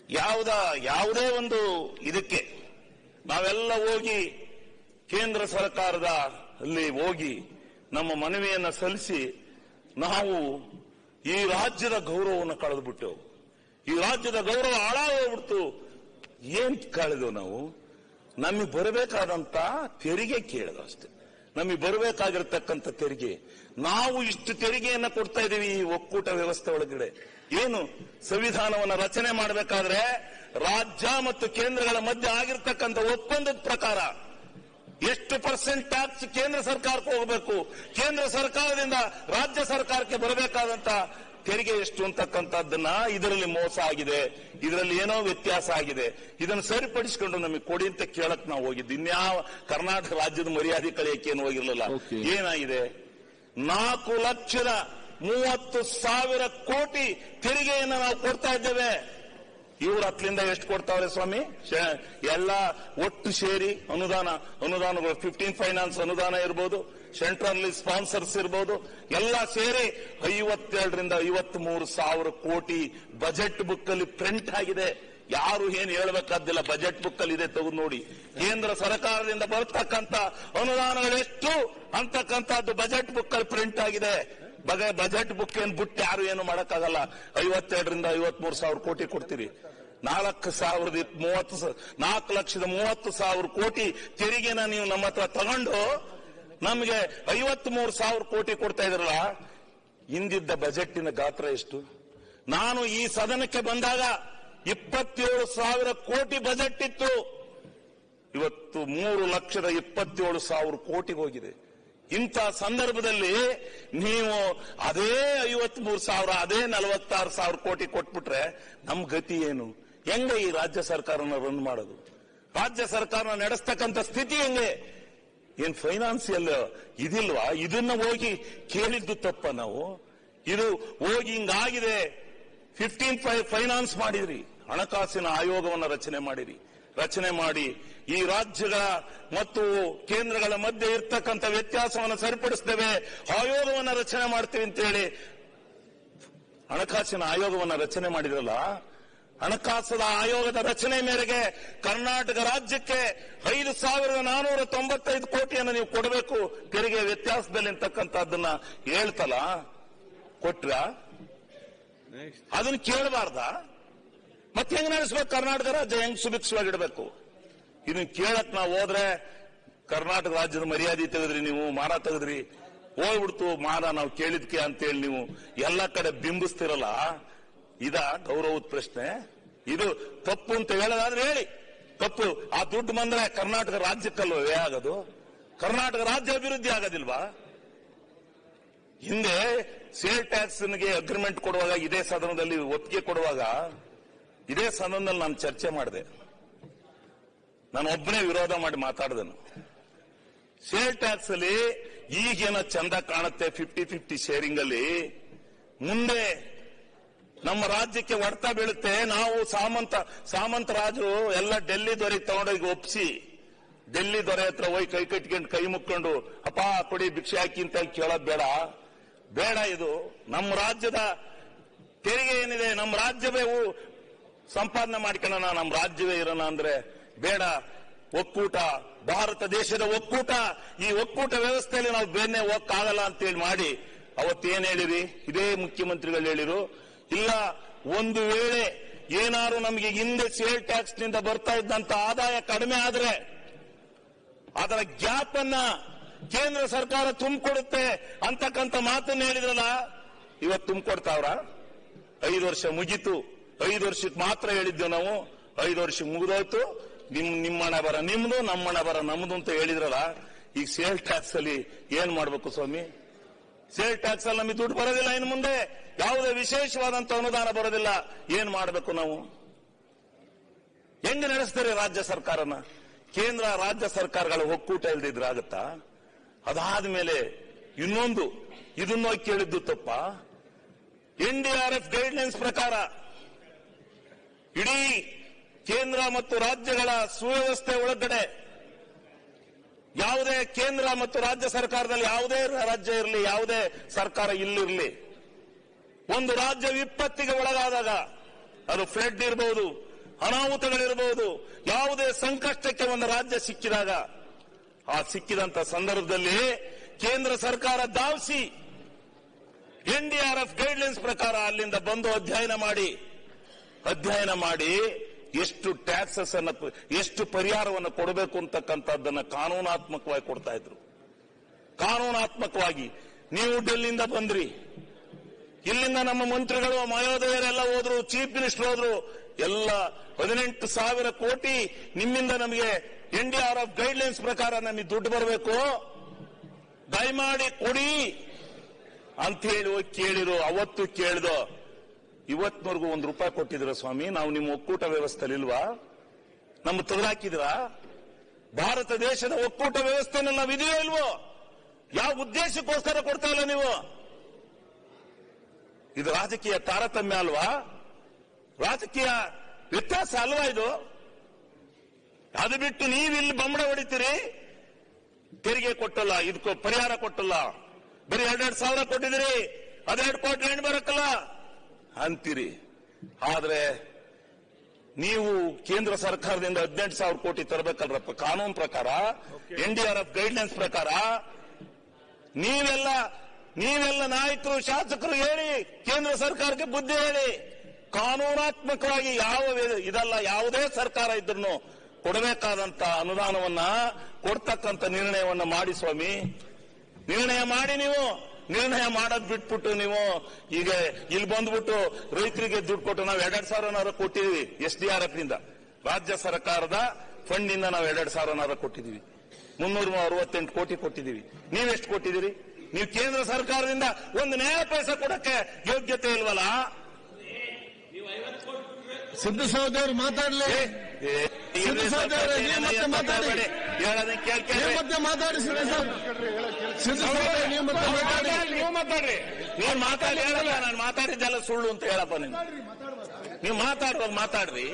ಯಾವುದ ಯಾವುದೇ ಒಂದು ಇದಕ್ಕೆ ನಾವೆಲ್ಲ ಹೋಗಿ ಕೇಂದ್ರ ಸರ್ಕಾರದ ಅಲ್ಲಿ ಹೋಗಿ ನಮ್ಮ ಮನವಿಯನ್ನ ಸಲ್ಲಿಸಿ ನಾವು ಈ ರಾಜ್ಯದ ಗೌರವವನ್ನು ಕಳೆದುಬಿಟ್ಟೆವು ಈ ರಾಜ್ಯದ ಗೌರವ ಹಾಳಾಗೋಗ್ಬಿಡ್ತು ಏನ್ ಕಳೆದು ನಾವು ನಮಗೆ ಬರಬೇಕಾದಂತ ತೆರಿಗೆ ಕೇಳಿದ ಅಷ್ಟೇ ನಮಗೆ ಬರಬೇಕಾಗಿರ್ತಕ್ಕಂಥ ತೆರಿಗೆ ನಾವು ಇಷ್ಟು ತೆರಿಗೆಯನ್ನ ಕೊಡ್ತಾ ಇದ್ದೀವಿ ಈ ಒಕ್ಕೂಟ ವ್ಯವಸ್ಥೆ ಒಳಗಡೆ ಏನು ಸಂವಿಧಾನವನ್ನ ರಚನೆ ಮಾಡಬೇಕಾದ್ರೆ ರಾಜ್ಯ ಮತ್ತು ಕೇಂದ್ರಗಳ ಮಧ್ಯೆ ಆಗಿರ್ತಕ್ಕಂಥ ಒಪ್ಪಂದದ ಪ್ರಕಾರ ಎಷ್ಟು ಪರ್ಸೆಂಟ್ ಟ್ಯಾಕ್ಸ್ ಕೇಂದ್ರ ಸರ್ಕಾರಕ್ಕೆ ಹೋಗಬೇಕು ಕೇಂದ್ರ ಸರ್ಕಾರದಿಂದ ರಾಜ್ಯ ಸರ್ಕಾರಕ್ಕೆ ಬರಬೇಕಾದಂತ ತೆರಿಗೆ ಎಷ್ಟು ಅಂತಕ್ಕಂಥದ್ದನ್ನ ಇದರಲ್ಲಿ ಮೋಸ ಆಗಿದೆ ಇದರಲ್ಲಿ ಏನೋ ವ್ಯತ್ಯಾಸ ಆಗಿದೆ ಇದನ್ನು ಸರಿಪಡಿಸಿಕೊಂಡು ನಮಗೆ ಕೊಡಿ ಅಂತ ಕೇಳಕ್ ನಾವು ಹೋಗಿದ್ದು ಇನ್ಯಾವ ಕರ್ನಾಟಕ ರಾಜ್ಯದ ಮರ್ಯಾದೆ ಕಳೆಯಕ್ಕೆ ಏನು ಹೋಗಿರ್ಲಿಲ್ಲ Okay. ಏನಾಗಿದೆ ನಾಲ್ಕು ಲಕ್ಷದ ಮೂವತ್ತು ಸಾವಿರ ಕೋಟಿ ತೆರಿಗೆಯನ್ನು ನಾವು ಕೊಡ್ತಾ ಇದ್ದೇವೆ ಇವ್ರು ಹತ್ತಲಿಂದ ಎಷ್ಟು ಕೊಡ್ತಾವ್ರೆ ಸ್ವಾಮಿ ಶ- ಎಲ್ಲ ಒಟ್ಟು ಸೇರಿ ಅನುದಾನ ಅನುದಾನಗಳು ಫಿಫ್ಟೀನ್ ಫೈನಾನ್ಸ್ ಅನುದಾನ ಇರ್ಬೋದು ಸೆಂಟ್ರಲ್ ಸ್ಪಾನ್ಸರ್ಸ್ ಇರ್ಬೋದು ಎಲ್ಲ ಸೇರಿ ಐವತ್ತೆರಡರಿಂದ ಐವತ್ತ್ ಮೂರು ಸಾವಿರ ಕೋಟಿ ಬಜೆಟ್ ಬುಕ್ ಅಲ್ಲಿ ಪ್ರಿಂಟ್ ಆಗಿದೆ ಯಾರು ಏನು ಹೇಳಬೇಕಾದಿಲ್ಲ ಬಜೆಟ್ ಬುಕ್ ಅಲ್ಲಿ ಇದೆ ತೆಗೆದು ನೋಡಿ ಕೇಂದ್ರ ಸರ್ಕಾರದಿಂದ ಬರ್ತಕ್ಕಂಥ ಅನುದಾನಗಳು ಎಷ್ಟು ಅಂತಕ್ಕಂಥದ್ದು ಬಜೆಟ್ ಬುಕ್ ಅಲ್ಲಿ ಪ್ರಿಂಟ್ ಆಗಿದೆ ಬಗ ಬಜೆಟ್ ಬುಕ್ ಏನ್ ಬಿಟ್ಟು ಯಾರು ಏನು ಮಾಡಕ್ಕಾಗಲ್ಲ ಐವತ್ತೆರಡರಿಂದ ಐವತ್ಮೂರು ಸಾವಿರ ಕೋಟಿ ಕೊಡ್ತೀರಿ ನಾಲ್ಕು ಸಾವಿರದ ಇಪ್- ಮೂವತ್ತು ಸ- ನಾಲ್ಕು ಲಕ್ಷದ ಮೂವತ್ತು ಸಾವಿರ ಕೋಟಿ ತೆರಿಗೆನ ನೀವು ನಮ್ಮ ಹತ್ರ ತಗೊಂಡು ನಮಗೆ ಐವತ್ತ್ ಮೂರು ಸಾವಿರ ಕೋಟಿ ಕೊಡ್ತಾ ಇದ್ರಲ್ಲ ಹಿಂದಿದ್ದ ಬಜೆಟ್ಟಿನ ಗಾತ್ರ ಎಷ್ಟು ನಾನು ಈ ಸದನಕ್ಕೆ ಬಂದಾಗ ಇಪ್ಪತ್ತೇಳು ಸಾವಿರ ಕೋಟಿ ಬಜೆಟ್ ಇತ್ತು ಇವತ್ತು ಮೂರು ಲಕ್ಷದ ಇಪ್ಪತ್ತೇಳು ಸಾವಿರ ಕೋಟಿಗೆ ಹೋಗಿದೆ ಇಂಥ ಸಂದರ್ಭದಲ್ಲಿ ನೀವು ಅದೇ ಐವತ್ ಮೂರು ಸಾವಿರ ಅದೇ ನಲವತ್ತಾರು ಸಾವಿರ ಕೋಟಿ ಕೊಟ್ಬಿಟ್ರೆ ನಮ್ ಗತಿ ಏನು ಹೆಂಗೆ ಈ ರಾಜ್ಯ ಸರ್ಕಾರನ ರನ್ ಮಾಡೋದು ರಾಜ್ಯ ಸರ್ಕಾರನ ನಡೆಸ್ತಕ್ಕಂಥ ಸ್ಥಿತಿ ಹೆಂಗೆ ಏನ್ ಫೈನಾನ್ಸಿಯಲ್ ಇದಿಲ್ವಾ ಇದನ್ನ ಹೋಗಿ ಕೇಳಿದ್ದು ತಪ್ಪ ನಾವು ಇದು ಹೋಗಿ ಹಿಂಗಾಗಿದೆ ಫಿಫ್ಟೀನ್ ಫೈನಾನ್ಸ್ ಮಾಡಿದ್ರಿ ಹಣಕಾಸಿನ ಆಯೋಗವನ್ನು ರಚನೆ ಮಾಡಿರಿ ರಚನೆ ಮಾಡಿ ಈ ರಾಜ್ಯಗಳ ಮತ್ತು ಕೇಂದ್ರಗಳ ಮಧ್ಯೆ ಇರ್ತಕ್ಕಂಥ ವ್ಯತ್ಯಾಸವನ್ನು ಸರಿಪಡಿಸ್ತೇವೆ ಆಯೋಗವನ್ನು ರಚನೆ ಮಾಡ್ತೀವಿ ಅಂತೇಳಿ ಹಣಕಾಸಿನ ಆಯೋಗವನ್ನು ರಚನೆ ಮಾಡಿದ್ರಲ್ಲ ಹಣಕಾಸದ ಆಯೋಗದ ರಚನೆ ಮೇರೆಗೆ ಕರ್ನಾಟಕ ರಾಜ್ಯಕ್ಕೆ ಐದು ಸಾವಿರದ ನಾನೂರ ತೊಂಬತ್ತೈದು ಕೋಟಿಯನ್ನು ನೀವು ಕೊಡಬೇಕು ತೆರಿಗೆ ವ್ಯತ್ಯಾಸದಲ್ಲಿ ಅಂತಕ್ಕಂಥದ್ದನ್ನ ಹೇಳ್ತಲ್ಲ ಕೊಟ್ರ ಅದನ್ನ ಕೇಳಬಾರ್ದ ಮತ್ತೆ ಹೆಂಗ್ ನಡೆಸ್ಬೇಕು ಕರ್ನಾಟಕ ರಾಜ್ಯ ಹೆಂಗ್ ಸುಭಿಕ್ಷವಾಗಿಡಬೇಕು ಇದನ್ನ ಕೇಳಕ್ ನಾವು ಹೋದ್ರೆ ಕರ್ನಾಟಕ ರಾಜ್ಯದ ಮರ್ಯಾದೆ ತೆಗೆದ್ರಿ ನೀವು ಮಾನ ತೆಗೆದ್ರಿ ಹೋಗ್ಬಿಡ್ತು ಮಾನ ನಾವು ಕೇಳಿದ್ಕೆ ಅಂತೇಳಿ ನೀವು ಎಲ್ಲ ಕಡೆ ಬಿಂಬಿಸ್ತಿರಲ್ಲ ಇದ ಗೌರವದ ಪ್ರಶ್ನೆ ಇದು ತಪ್ಪು ಅಂತ ಹೇಳೋದಾದ್ರೆ ಹೇಳಿ ತಪ್ಪು ಆ ದುಡ್ಡು ಬಂದ್ರೆ ಕರ್ನಾಟಕ ರಾಜ್ಯಕ್ಕಲ್ವ ವ್ಯಯ ಆಗೋದು ಕರ್ನಾಟಕ ರಾಜ್ಯ ಅಭಿವೃದ್ಧಿ ಆಗೋದಿಲ್ವಾ ಹಿಂದೆ ಸೇಲ್ ಟ್ಯಾಕ್ಸ್ಗೆ ಅಗ್ರಿಮೆಂಟ್ ಕೊಡುವಾಗ ಇದೇ ಸದನದಲ್ಲಿ ಒಪ್ಪಿಗೆ ಕೊಡುವಾಗ ಇದೇ ಸದನದಲ್ಲಿ ನಾನು ಚರ್ಚೆ ಮಾಡಿದೆ ನಾನು ಒಬ್ಬನೇ ವಿರೋಧ ಮಾಡಿ ಮಾತಾಡಿದನು ಸೇಲ್ ಟ್ಯಾಕ್ಸ್ ಅಲ್ಲಿ ಈಗೇನೋ ಚಂದ ಕಾಣುತ್ತೆ ಫಿಫ್ಟಿ ಫಿಫ್ಟಿ ಶೇರಿಂಗ್ ಅಲ್ಲಿ ಮುಂದೆ ನಮ್ಮ ರಾಜ್ಯಕ್ಕೆ ಹೊಡ್ತಾ ಬೀಳುತ್ತೆ ನಾವು ಸಾಮಂತ ಸಾಮಂತ ರಾಜರು ಎಲ್ಲ ಡೆಲ್ಲಿ ದೊರೆಗೆ ತಗೊಂಡೋಗಿ ಒಪ್ಸಿ ಡೆಲ್ಲಿ ದೊರೆ ಹತ್ರ ಹೋಗಿ ಕೈ ಕಟ್ಕೊಂಡು ಕೈ ಮುಕ್ಕೊಂಡು ಅಪ್ಪ ಕೊಡಿ ಭಿಕ್ಷೆ ಹಾಕಿ ಅಂತ ಕೇಳೋದ್ ಬೇಡ ಬೇಡ ಇದು ನಮ್ಮ ರಾಜ್ಯದ ತೆರಿಗೆ ಏನಿದೆ ನಮ್ಮ ರಾಜ್ಯವೇ ಉ- ಸಂಪಾದನೆ ಮಾಡ್ಕೊಳ್ಳೋಣ ನಮ್ಮ ರಾಜ್ಯವೇ ಇರೋಣ ಅಂದ್ರೆ ಬೇಡ ಒಕ್ಕೂಟ ಭಾರತ ದೇಶದ ಒಕ್ಕೂಟ ಈ ಒಕ್ಕೂಟ ವ್ಯವಸ್ಥೆಯಲ್ಲಿ ನಾವು ಬೇನೆ ಹೋಗಕ್ಕಾಗಲ್ಲ ಅಂತೇಳಿ ಮಾಡಿ ಅವತ್ತೇನ್ ಹೇಳಿರಿ ಇದೇ ಮುಖ್ಯಮಂತ್ರಿಗಳು ಹೇಳಿರು ಇಲ್ಲ ಒಂದು ವೇಳೆ ಏನಾದ್ರು ನಮಗೆ ಹಿಂದೆ ಸೇಲ್ ಟ್ಯಾಕ್ಸ್ ನಿಂದ ಬರ್ತಾ ಇದ್ದಂತ ಆದಾಯ ಕಡಿಮೆ ಆದ್ರೆ ಅದರ ಗ್ಯಾಪ್ ಅನ್ನ ಕೇಂದ್ರ ಸರ್ಕಾರ ತುಂಬಿಕೊಡುತ್ತೆ ಅಂತಕ್ಕಂಥ ಮಾತನ್ನ ಹೇಳಿದ್ರಲ್ಲ ಇವತ್ತು ತುಂಬಿಕೊಡ್ತಾವ್ರ ಐದು ವರ್ಷ ಮುಗೀತು ಐದು ವರ್ಷಕ್ಕೆ ಮಾತ್ರ ಹೇಳಿದ್ದೇವೆ ನಾವು ಐದು ವರ್ಷ ಮುಗಿದೋಯ್ತು ನಿಮ್ ನಿಮ್ಮಣ ಬರ ನಿಮ್ದು ನಮ್ಮಣ ಬರ ನಮ್ದು ಅಂತ ಹೇಳಿದ್ರಲ್ಲ ಈಗ ಸೇಲ್ ಟ್ಯಾಕ್ಸ್ ಅಲ್ಲಿ ಏನ್ ಮಾಡ್ಬೇಕು ಸ್ವಾಮಿ ಸೇಲ್ ಟ್ಯಾಕ್ಸ್ ಅಲ್ಲಿ ನಮಗೆ ದುಡ್ಡು ಬರೋದಿಲ್ಲ ಇನ್ನು ಮುಂದೆ ಯಾವುದೇ ವಿಶೇಷವಾದಂತ ಅನುದಾನ ಬರೋದಿಲ್ಲ ಏನ್ ಮಾಡಬೇಕು ನಾವು ಹೆಂಗ್ ನಡೆಸ್ತಾರೆ ರಾಜ್ಯ ಸರ್ಕಾರನ ಕೇಂದ್ರ ರಾಜ್ಯ ಸರ್ಕಾರಗಳ ಒಕ್ಕೂಟ ಇಲ್ದಿದ್ರೆ ಆಗತ್ತಾ ಅದಾದ್ಮೇಲೆ ಇನ್ನೊಂದು ಇದನ್ನ ಹೋಗಿ ಕೇಳಿದ್ದು ತಪ್ಪ ಎನ್ಡಿಆರ್ಎಫ್ ಗೈಡ್ಲೈನ್ಸ್ ಪ್ರಕಾರ ಇಡೀ ಕೇಂದ್ರ ಮತ್ತು ರಾಜ್ಯಗಳ ಸುವ್ಯವಸ್ಥೆ ಒಳಗಡೆ ಯಾವುದೇ ಕೇಂದ್ರ ಮತ್ತು ರಾಜ್ಯ ಸರ್ಕಾರದಲ್ಲಿ ಯಾವುದೇ ರಾಜ್ಯ ಇರಲಿ ಯಾವುದೇ ಸರ್ಕಾರ ಇಲ್ಲಿರಲಿ ಒಂದು ರಾಜ್ಯ ವಿಪತ್ತಿಗೆ ಒಳಗಾದಾಗ ಅದು ಫ್ಲಡ್ ಇರಬಹುದು ಅನಾಹುತಗಳಿರಬಹುದು ಯಾವುದೇ ಸಂಕಷ್ಟಕ್ಕೆ ಒಂದು ರಾಜ್ಯ ಸಿಕ್ಕಿದಾಗ ಆ ಸಿಕ್ಕಿದಂತ ಸಂದರ್ಭದಲ್ಲಿ ಕೇಂದ್ರ ಸರ್ಕಾರ ಧಾವಿಸಿ ಎನ್ಡಿಆರ್ಎಫ್ ಗೈಡ್ಲೈನ್ಸ್ ಪ್ರಕಾರ ಅಲ್ಲಿಂದ ಬಂದು ಅಧ್ಯಯನ ಮಾಡಿ ಅಧ್ಯಯನ ಮಾಡಿ ಎಷ್ಟು ಟ್ಯಾಕ್ಸಸ್ ಅನ್ನ ಎಷ್ಟು ಪರಿಹಾರವನ್ನು ಕೊಡಬೇಕು ಅಂತಕ್ಕಂಥದ್ದನ್ನ ಕಾನೂನಾತ್ಮಕವಾಗಿ ಕೊಡ್ತಾ ಇದ್ರು ಕಾನೂನಾತ್ಮಕವಾಗಿ ನೀವು ಡೆಲ್ಲಿಯಿಂದ ಬಂದ್ರಿ ಇಲ್ಲಿಂದ ನಮ್ಮ ಮಂತ್ರಿಗಳು ಮಯೋದಯರೆಲ್ಲ ಹೋದ್ರು ಚೀಫ್ ಮಿನಿಸ್ಟರ್ ಹೋದ್ರು ಎಲ್ಲ ಹದಿನೆಂಟು ಸಾವಿರ ಕೋಟಿ ನಿಮ್ಮಿಂದ ನಮಗೆ ಎನ್ಡಿಆರ್ಎಫ್ ಗೈಡ್ಲೈನ್ಸ್ ಪ್ರಕಾರ ನಮಗೆ ದುಡ್ಡು ಬರಬೇಕು ದಯಮಾಡಿ ಕೊಡಿ ಅಂತ ಹೇಳಿ ಹೋಗಿ ಕೇಳಿರು ಅವತ್ತು ಕೇಳಿದೋ ಇವತ್ವರೆಗೂ ಒಂದು ರೂಪಾಯಿ ಕೊಟ್ಟಿದ್ರ ಸ್ವಾಮಿ ನಾವು ನಿಮ್ಮ ಒಕ್ಕೂಟ ವ್ಯವಸ್ಥೆಲಿ ಇಲ್ವಾ ನಮ್ಮ ತೆಗೆದಾಕಿದ್ರ ಭಾರತ ದೇಶದ ಒಕ್ಕೂಟ ವ್ಯವಸ್ಥೆನ ನಾವು ಇದೆಯೋ ಇಲ್ವೋ ಯಾವ ಉದ್ದೇಶಕ್ಕೋಸ್ಕರ ಕೊಡ್ತಾ ಇಲ್ಲ ನೀವು ಇದು ರಾಜಕೀಯ ತಾರತಮ್ಯ ಅಲ್ವಾ ರಾಜಕೀಯ ವ್ಯತ್ಯಾಸ ಅಲ್ವಾ ಇದು ಅದು ಬಿಟ್ಟು ನೀವು ಇಲ್ಲಿ ಬಂಬಡ ಹೊಡಿತೀರಿ ತೆರಿಗೆ ಕೊಟ್ಟಲ್ಲ ಇದಕ್ಕೂ ಪರಿಹಾರ ಕೊಟ್ಟಲ್ಲ ಬರೀ ಎರಡೆರಡು ಸಾವಿರ ಕೊಟ್ಟಿದ್ದೀರಿ ಅದೆರಡು ಕೋಟಿ ಏನು ಬರಕ್ಕಲ್ಲ ಅಂತೀರಿ ಆದ್ರೆ ನೀವು ಕೇಂದ್ರ ಸರ್ಕಾರದಿಂದ ಹದಿನೆಂಟು ಸಾವಿರ ಕೋಟಿ ತರಬೇಕಲ್ರಪ್ಪ ಕಾನೂನು ಪ್ರಕಾರ ಎನ್ಡಿಆರ್ಎಫ್ ಗೈಡ್ಲೈನ್ಸ್ ಪ್ರಕಾರ ನೀವೆಲ್ಲ ನೀವೆಲ್ಲ ನಾಯಕರು ಶಾಸಕರು ಹೇಳಿ ಕೇಂದ್ರ ಸರ್ಕಾರಕ್ಕೆ ಬುದ್ಧಿ ಹೇಳಿ ಕಾನೂನಾತ್ಮಕವಾಗಿ ಯಾವ ವಿ- ಇದಲ್ಲ ಯಾವುದೇ ಸರ್ಕಾರ ಇದ್ರೂ ಕೊಡಬೇಕಾದಂತ ಅನುದಾನವನ್ನ ಕೊಡ್ತಕ್ಕಂತ ನಿರ್ಣಯವನ್ನ ಮಾಡಿ ಸ್ವಾಮಿ ನಿರ್ಣಯ ಮಾಡಿ ನೀವು ನಿರ್ಣಯ ಮಾಡೋದ್ ಬಿಟ್ಬಿಟ್ಟು ನೀವು ಈಗ ಇಲ್ಲಿ ಬಂದ್ಬಿಟ್ಟು ರೈತರಿಗೆ ದುಡ್ಡು ಕೊಟ್ಟು ನಾವು ಎರಡೆರಡು ಸಾವಿರನಾರ ಕೊಟ್ಟಿದೀವಿ ಎಸ್ ಡಿ ಆರ್ ಎಫ್ ನಿಂದ ರಾಜ್ಯ ಸರ್ಕಾರದ ಫಂಡ್ ನಿಂದ ನಾವು ಎರಡೆರಡು ಸಾವಿರನಾರ ಕೊಟ್ಟಿದೀವಿ ಮುನ್ನೂರ ಅರವತ್ತೆಂಟು ಕೋಟಿ ಕೊಟ್ಟಿದೀವಿ ನೀವೆಷ್ಟು ಕೊಟ್ಟಿದ್ದೀರಿ ನೀವು ಕೇಂದ್ರ ಸರ್ಕಾರದಿಂದ ಒಂದು ನ್ಯಾಯ ಪೈಸೆ ಕೊಡಕ್ಕೆ ಯೋಗ್ಯತೆ ಇಲ್ವಲ್ಲ ಸಿದ್ದು ಸಹೋದರ ಮಾತಾಡ್ಲಿ ಏ, ಏ, ಸಿದ್ದು ಸಹೋದರರೇ, ನೀವು ಮತ್ತೆ ಮಾತಾಡಿ. ಹೇಳೋದನ್ನ ಕೇಳ್ ನೀವು ಕೇಳಿ ಮತ್ತೆ ಮಾತಾಡಿ ಸಿದ್ದು ಸಹೋದರ ಸಿದ್ದು ಸಹೋದರ ನೀವು ಮತ್ತೆ ಮಾತಾಡಿ ನೀವು ಮಾತಾಡ್ರಿ ನೀವು ಮಾತಾಡಿ ಹೇಳಲ್ಲ ನಾನು ಮಾತಾಡಿದ್ದೆಲ್ಲ ಸುಳ್ಳು ಅಂತ ಹೇಳಪ್ಪ ನೀವು ನೀವು ಮಾತಾಡುವಾಗ ಮಾತಾಡ್ರಿ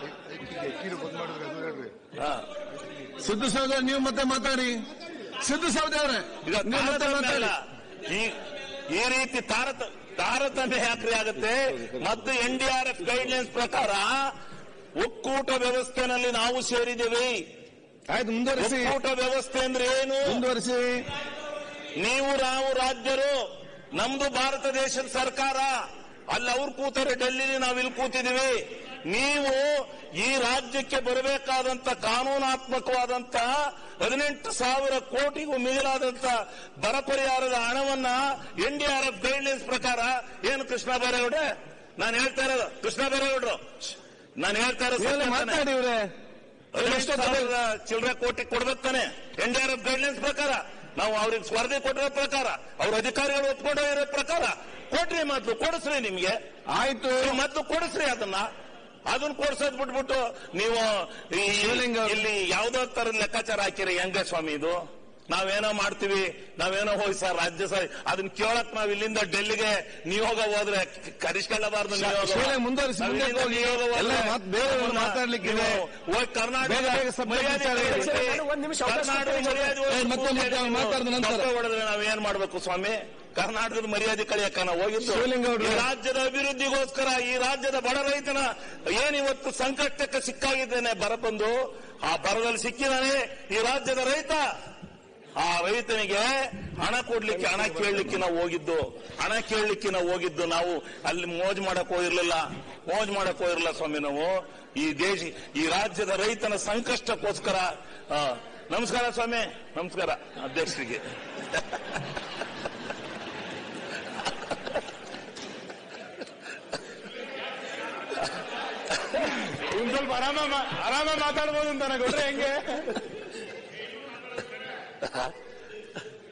ಹಾ. ಸಿದ್ದು ಸಹೋದರ ನೀವು ಮತ್ತೆ ಮಾತಾಡಿ ಸಿದ್ದು ಸಹೋದರ ಈಗ ನೀವು ಮತ್ತೆ ತಾರತಮ್ಯ ಮಾತಾಡಿ ಅಲ್ಲ. ಈ ಈ ರೀತಿ ತಾರತ ತಾರತಮ್ಯ ಯಾಕ್ರಿ ಆಗುತ್ತೆ ಮತ್ತು N D R F guidelines ಪ್ರಕಾರ ಒಕ್ಕೂಟ ವ್ಯವಸ್ಥೆನಲ್ಲಿ ನಾವು ಸೇರಿದ್ದೇವೆ ಆಯ್ತು ಮುಂದುವರಿಸಿ ಒಕ್ಕೂಟ ವ್ಯವಸ್ಥೆ ಅಂದ್ರೆ ಏನು ಮುಂದುವರಿಸಿ ನೀವು ನಾವು ರಾಜ್ಯರು ನಮ್ದು ಭಾರತ ದೇಶದ ಸರ್ಕಾರ ಅಲ್ಲಿ ಅವ್ರು ಕೂತಾರೆ ಡೆಲ್ಲಿಲಿ ನಾವು ಇಲ್ಲಿ ಕೂತಿದ್ದೀವಿ ನೀವು ಈ ರಾಜ್ಯಕ್ಕೆ ಬರಬೇಕಾದಂತ ಕಾನೂನಾತ್ಮಕವಾದಂತ ಹದಿನೆಂಟು ಸಾವಿರ ಕೋಟಿಗೂ ಮಿಗಿಲಾದಂತ ಬರ ಪರಿಹಾರದ ಹಣವನ್ನ N D R F guidelines ಪ್ರಕಾರ ಏನು ಕೃಷ್ಣ ಬೈರೇಗೌಡ್ರೆ ನಾನು ಹೇಳ್ತಾ ಇರೋದು ಕೃಷ್ಣ ಬೈರೇಗೌಡ್ರು ನಾನು ಹೇಳ್ತಾ ಇರೋದು ನೀವೆಲ್ಲ ಸತ್ಯ ತಾನೇ? ಮಾತಾಡಿ ಇವ್ರೆ ಹದಿನೆಂಟು ಸಾವಿರ ಚಿಲ್ಲರೆ ಕೋಟಿ ಕೊಡ್ಬೇಕು ತಾನೆ N D R F guidelines ಪ್ರಕಾರ ನಾವು ಅವ್ರಿಗೆ ಸ್ಪರ್ಧೆ ಕೊಟ್ಟಿರೋ ಪ್ರಕಾರ ಅವ್ರ ಅಧಿಕಾರಿಗಳು ಒಪ್ಕೊಂಡು ಇರೋ ಪ್ರಕಾರ ಕೊಟ್ರಿ ಮೊದ್ಲು ಕೊಡಿಸ್ರಿ ನಿಮ್ಗೆ ಆಯ್ತು ನೀವು ಮೊದ್ಲು ಕೊಡಿಸ್ರಿ ಅದನ್ನ ಅದನ್ನ ಕೊಡ್ಸೋದ್ ಬಿಟ್ಬಿಟ್ಟು ನೀವು ಈ ಶಿವಲಿಂಗ ಅವ್ರು- ಇಲ್ಲಿ ಯಾವ್ದೋ ತರದ ಲೆಕ್ಕಾಚಾರ ಹಾಕಿರಿ ಹೆಂಗ ಸ್ವಾಮಿ ಇದು ನಾವೇನೋ ಮಾಡ್ತೀವಿ ನಾವೇನೋ ಹೋಗಿ ಸರ್ ರಾಜ್ಯ ಸರ್ ಅದನ್ನ ಕೇಳಕ್ ನಾವ್ ಇಲ್ಲಿಂದ ಡೆಲ್ಲಿಗೆ ನಿಯೋಗ ಹೋದ್ರೆ ಕರಿಸ್ಕೊಳ್ಳಬಾರ್ದು ನಿಯೋಗ ಶಿವಲಿಂಗ ಮುಂದುವರಿಸಿ, ನಾವ್ ಮುಂದೆ ಇಲ್ಲಿಂದ ಹೋಗಿ. ನಿಯೋಗ ಹೋದ್ರೆ ಎಲ್ಲ ಮಾತ್- ಬೇರೆಯವ್ರು ನಮ್ಮನ್ನ ಮಾತಾಡ್ಲಿಕ್ಕಿದೆ. ನೀವು ಹೋಗಿ ಕರ್ನಾಟಕ ಬೇಗ ಬೇಗ ಸಭೆ ಮರ್ಯಾದೆ ವಿಚಾರ ಹೇಳಿ. ಕಳಿಸಿ. ಒಂದ್ ನಿಮಿಷ ಅವಕಾಶ ಕರ್ನಾಟಕ ಕೊಡಿ. ಮರ್ಯಾದೆ ಏ, ಹೋಗಿ ಮತ್ತೆ ಮತ್ತೆ ಅವ್ನು ಮಾತಾಡಿದ ನಂತರ. ತಪ್ಪೆ ಹೊಡೆದ್ರೆ ನಾವ್ ಏನ್ ಮಾಡ್ಬೇಕು ಸ್ವಾಮಿ ಕರ್ನಾಟಕದ ಮರ್ಯಾದೆ ಕಳಿಯಕ್ಕ ನಾವು ಹೋಗಿದ್ದು ಶಿವಲಿಂಗ ಅವ್ರು- ಈ ರಾಜ್ಯದ ಅಭಿವೃದ್ಧಿಗೋಸ್ಕರ ಈ ರಾಜ್ಯದ ಬಡ ರೈತನ ಏನಿವತ್ತು ಸಂಕಷ್ಟಕ್ಕೆ ಸಿಕ್ಕಾಗಿದ್ದೇನೆ ಬರ ಬಂದು ಆ ಬರದಲ್ಲಿ ಸಿಕ್ಕಿದಾನೆ ಈ ರಾಜ್ಯದ ರೈತ ಆ ರೈತನಿಗೆ ಹಣ ಕೊಡ್ಲಿಕ್ಕೆ ಹಣ ಕೇಳಲಿಕ್ಕೆ ನಾವು ಹೋಗಿದ್ದು ಹಣ ಕೇಳಲಿಕ್ಕೆ ನಾವು ಹೋಗಿದ್ದು ನಾವು ಅಲ್ಲಿ ಮೋಜ್ ಮಾಡಕ್ ಹೋಗಿರ್ಲಿಲ್ಲ ಮೋಜ್ ಮಾಡಕ್ ಹೋಗಿರ್ಲಿಲ್ಲ ಸ್ವಾಮಿ ನಾವು ಈ ದೇಶ ಈ ರಾಜ್ಯದ ರೈತನ ಸಂಕಷ್ಟಕ್ಕೋಸ್ಕರ ಆ, ನಮಸ್ಕಾರ ಸ್ವಾಮಿ ನಮಸ್ಕಾರ ಅಧ್ಯಕ್ಷರಿಗೆ ಒಂದ್ ಸ್ವಲ್ಪ ಆರಾಮ ಮಾ- ಆರಾಮ ಮಾತಾಡ್ಬೋದು ಅಂತ ನನಗೆ ಗೊತ್ತೇ ಹೆಂಗೆ